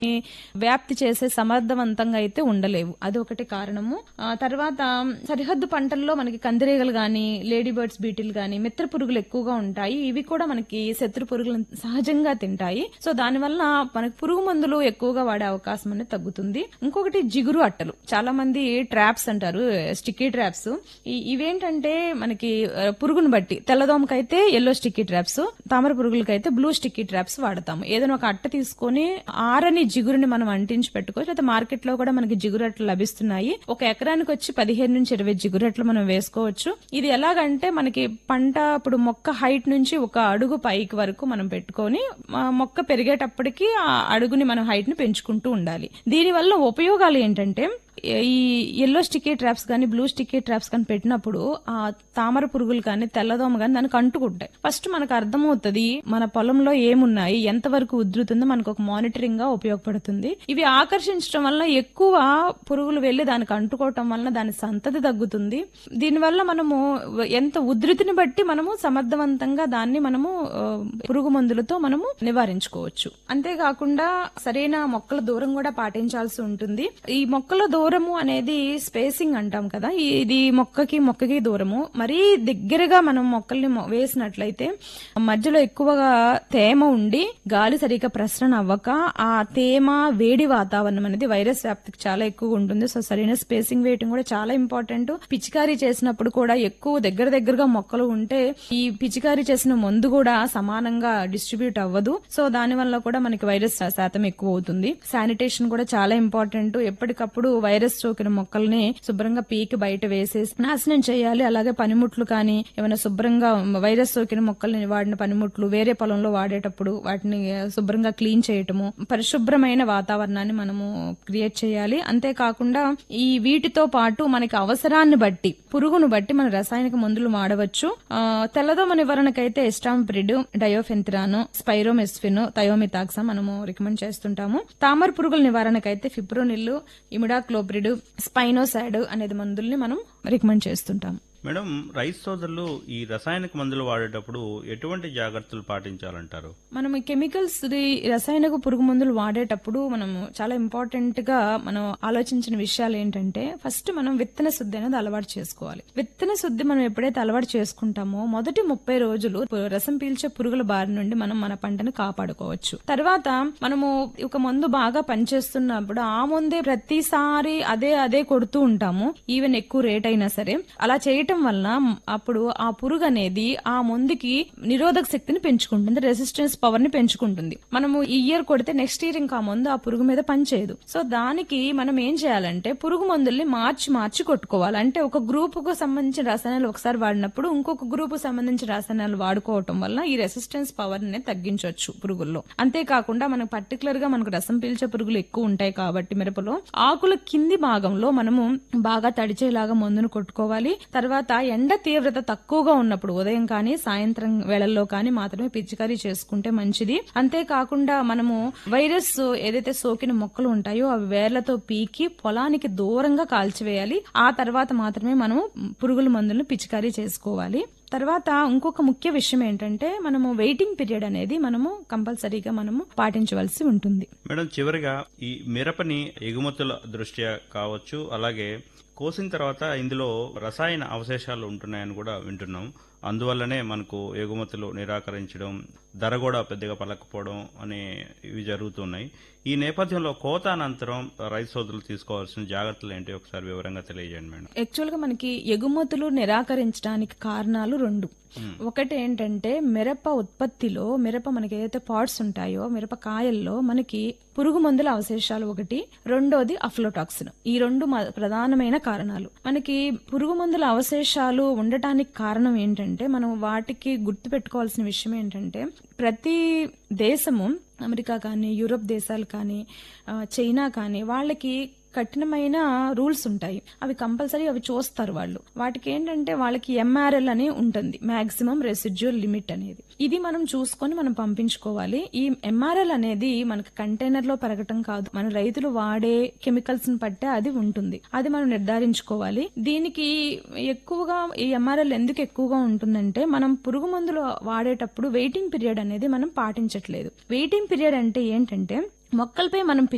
వ్యాప్తి చేసే సమర్థవంతంగా అయితే ఉండలేవు అది ఒకటి కారణము ఆ తర్వాత సరిహద్దు పంటల్లో మనకి కందిరీగలు గాని లేడీ బర్డ్స్ బీటిల్ గాని మిత్ర పురుగులు ఎక్కువగా ఉంటాయి ఇవి కూడా మనకి శత్రు పురుగులను సహజంగా తింటాయి సో దానివల్ల మనకి పురుగు మందులు ఎక్కువగా వాడే అవకాశం అనేది తగ్గుతుంది ఇంకొకటి జిగురు అట్టలు చాలా మంది ట్రాప్స్ అంటారు స్టిక్కీ ట్రాప్స్ ఇవేంటంటే మనకి ఆ, పురుగును బట్టి తెల్లదోమకైతే ఎల్లో స్టిక్కీ ట్రాప్స్ తామర పురుగులకైతే బ్లూ స్టిక్కీ ట్రాప్స్ వాడతాము ఏదైనా ఒక అట్ట తీసుకొని ఆరని జిగురుని మనం అంటించి పెట్టుకోవచ్చు లేదా మార్కెట్ లో కూడా మనకి జిగురు అట్టలు లభిస్తున్నాయి ఒక ఎకరానికి వచ్చి పదిహేను నుంచి ఇరవై జిగురు అట్టలు మనం వేసుకోవచ్చు ఇది ఎలాగంటే మనకి పంట ఇప్పుడు మొక్క హైట్ నుంచి ఒక అడుగు పైకి వరకు మనం పెట్టుకొని ఆ మొక్క పెరిగేటప్పటికి ఆ అడుగుని మనం హైట్ ని పెంచుకుంటూ ఉండాలి దీని వల్ల ఉపయోగాలు ఏంటంటే ఈ ఎల్లో స్టిక్కీ ట్రాప్స్ కానీ బ్లూ స్టిక్కీ ట్రాప్స్ కానీ పెట్టినప్పుడు ఆ తామర పురుగులు కానీ తెల్లదోమ కానీ దానికి అంటుకుంటాయి ఫస్ట్ మనకు అర్థమవుతుంది మన పొలంలో ఏమున్నాయి ఎంతవరకు ఉధృతుందో మనకు ఒక మానిటరింగ్ గా ఉపయోగపడుతుంది ఇవి ఆకర్షించడం వల్ల ఎక్కువ పురుగులు వెళ్లి దానికి అంటుకోవటం వల్ల దాని సంతతి తగ్గుతుంది దీనివల్ల మనము ఎంత ఉధృతిని బట్టి మనము సమర్థవంతంగా దాన్ని మనము ఆ, పురుగు మందులతో మనము నివారించుకోవచ్చు అంతేకాకుండా సరైన మొక్కల దూరం కూడా పాటించాల్సి ఉంటుంది ఈ మొక్కల దూరము అనేది స్పేసింగ్ అంటాం కదా ఇది మొక్కకి మొక్కకి దూరము మరీ దగ్గరగా మనం మొక్కల్ని మొ- వేసినట్లయితే మధ్యలో ఎక్కువగా తేమ ఉండి గాలి సరిగ్గా ప్రసరణ అవ్వక ఆ తేమ వేడి వాతావరణం అనేది వైరస్ వ్యాప్తికి చాలా ఎక్కువ ఉంటుంది సో సరైన స్పేసింగ్ వేయటం కూడా చాలా ఇంపార్టెంట్ పిచికారీ చేసినప్పుడు కూడా ఎక్కువ దగ్గర దగ్గరగా మొక్కలు ఉంటే ఈ పిచికారీ చేసిన మందు కూడా సమానంగా డిస్ట్రిబ్యూట్ అవ్వదు సో దాని వల్ల కూడా మనకి వైరస్ శాతం ఎక్కువ అవుతుంది శానిటేషన్ కూడా చాలా ఇంపార్టెంట్ ఎప్పటికప్పుడు వైరస్ సోకిన మొక్కల్ని శుభ్రంగా పీకి బయట వేసేసి నాశనం చేయాలి అలాగే పనిముట్లు కానీ ఏమైనా శుభ్రంగా వైరస్ సోకిన మొక్కల్ని వాడిన పనిముట్లు వేరే పొలంలో వాడేటప్పుడు వాటిని శుభ్రంగా క్లీన్ చేయటము పరిశుభ్రమైన వాతావరణాన్ని మనము క్రియేట్ చేయాలి అంతేకాకుండా ఈ వీటితో పాటు మనకి అవసరాన్ని బట్టి పురుగును బట్టి మన రసాయనిక మందులు వాడవచ్చు ఆ, తెల్లదోమ నివారణకైతే ఎస్టాంప్రిడ్ డయోఫెంతిరాను స్పైరోమెస్ఫిన్ థయోమితాక్సా మనము రికమెండ్ చేస్తుంటాము తామర పురుగుల నివారణకైతే ఫిప్రోనిల్ ఇమిడాక్లోప్రిడ్ స్పైనోసాడ్ అనేది మందుల్ని మనం రికమెండ్ చేస్తుంటాము మేడం రైస్ సోదరులు ఈ రసాయనిక మందులు వాడేటప్పుడు ఎటువంటి జాగ్రత్తలు పాటించాలంటారు మనం ఈ కెమికల్స్ ది రసాయనిక పురుగు మందులు వాడేటప్పుడు మనము చాలా ఇంపార్టెంట్ గా మనం ఆలోచించిన విషయాలు ఏంటంటే ఫస్ట్ మనం విత్తన శుద్ధి అనేది అలవాటు చేసుకోవాలి విత్తన శుద్ధి మనం ఎప్పుడైతే అలవాటు చేసుకుంటామో మొదటి ముప్పై రోజులు పు- రసం పీల్చే పురుగుల బారి నుండి మనం మన పంటను కాపాడుకోవచ్చు తర్వాత మనము ఒక మందు బాగా పనిచేస్తున్నప్పుడు ఆ మందే ప్రతిసారి అదే అదే కొడుతూ ఉంటాము ఈవెన్ ఎక్కువ రేట్ అయినా సరే అలా చేయటం వల్ల అప్పుడు ఆ పురుగు అనేది ఆ మందుకి నిరోధక శక్తిని పెంచుకుంటుంది రెసిస్టెన్స్ పవర్ ని పెంచుకుంటుంది మనము ఈ ఇయర్ కొడితే నెక్స్ట్ ఇయర్ ఇంకా ఆ మందు ఆ పురుగు మీద పనిచేయదు సో దానికి మనం ఏం చేయాలంటే పురుగు మందుల్ని మార్చి మార్చి కొట్టుకోవాలి అంటే ఒక గ్రూప్ కు సంబంధించిన రసాయనాలు ఒకసారి వాడినప్పుడు ఇంకొక గ్రూప్ సంబంధించిన రసాయనాలు వాడుకోవటం వల్ల ఈ రెసిస్టెన్స్ పవర్ ని తగ్గించవచ్చు పురుగుల్లో అంతేకాకుండా మనకు పర్టికులర్ గా మనకు రసం పీల్చే పురుగులు ఎక్కువ ఉంటాయి కాబట్టి మిరపలో ఆకుల కింది భాగంలో మనము బాగా తడిచేలాగా మందును కొట్టుకోవాలి తర్వాత ఎండ తీవ్రత తక్కువగా ఉన్నప్పుడు ఉదయం కానీ సాయంత్రం వేళల్లో కానీ మాత్రమే పిచికారీ చేసుకుంటే మంచిది అంతేకాకుండా మనము వైరస్ ఏదైతే సోకిన మొక్కలు ఉంటాయో అవి వేర్లతో పీకి పొలానికి దూరంగా కాల్చివేయాలి ఆ తర్వాత మాత్రమే మనము పురుగుల మందులను పిచికారీ చేసుకోవాలి తర్వాత ఇంకొక ముఖ్య విషయం ఏంటంటే మనము వెయిటింగ్ పీరియడ్ అనేది మనము కంపల్సరీగా మనము పాటించవలసి ఉంటుంది మేడం చివరిగా ఈ మిరపని ఎగుమతుల దృష్ట్యా కావచ్చు అలాగే కోసిన తర్వాత ఇందులో రసాయన అవశేషాలు ఉంటున్నాయని కూడా వింటున్నాం అందువల్లనే మనకు ఎగుమతులు నిరాకరించడం ధర కూడా పెద్దగా పలకపోవడం అనే ఇవి జరుగుతున్నాయి ఈ నేపథ్యంలో కోత అనంతరం రైతు సోదరులు తీసుకోవాల్సిన జాగ్రత్తలు ఏంటి ఒకసారి వివరంగా తెలియజేయండి మేడం యాక్చువల్ గా మనకి ఎగుమతులు నిరాకరించడానికి కారణాలు రెండు ఒకటి ఏంటంటే మిరప ఉత్పత్తిలో మిరప మనకి ఏదైతే పాట్స్ ఉంటాయో మిరప కాయల్లో మనకి పురుగు మందుల అవశేషాలు ఒకటి రెండోది అఫ్లోటాక్సిన్ ఈ రెండు మ- ప్రధానమైన కారణాలు మనకి పురుగు మందుల అవశేషాలు ఉండటానికి కారణం ఏంటంటే మనం వాటికి గుర్తు పెట్టుకోవాల్సిన విషయం ఏంటంటే ప్రతి దేశము అమెరికా కానీ యూరోప్ దేశాలు కానీ ఆ, చైనా కానీ వాళ్ళకి కఠినమైన రూల్స్ ఉంటాయి అవి కంపల్సరీ అవి చూస్తారు వాళ్ళు వాటికి ఏంటంటే వాళ్ళకి ఎంఆర్ఎల్ అని ఉంటుంది మాక్సిమం రెసిడ్యువల్ లిమిట్ అనేది ఇది మనం చూసుకొని మనం పంపించుకోవాలి ఈ ఎంఆర్ఎల్ అనేది మనకి కంటైనర్ లో పెరగటం కాదు మన రైతులు వాడే కెమికల్స్ ని బట్టే అది ఉంటుంది అది మనం నిర్ధారించుకోవాలి దీనికి ఎక్కువగా ఈ ఎంఆర్ఎల్ ఎందుకు ఎక్కువగా ఉంటుందంటే మనం పురుగు మందులు వాడేటప్పుడు వెయిటింగ్ పీరియడ్ అనేది మనం పాటించట్లేదు వెయిటింగ్ పీరియడ్ అంటే ఏంటంటే మొక్కలపై మనం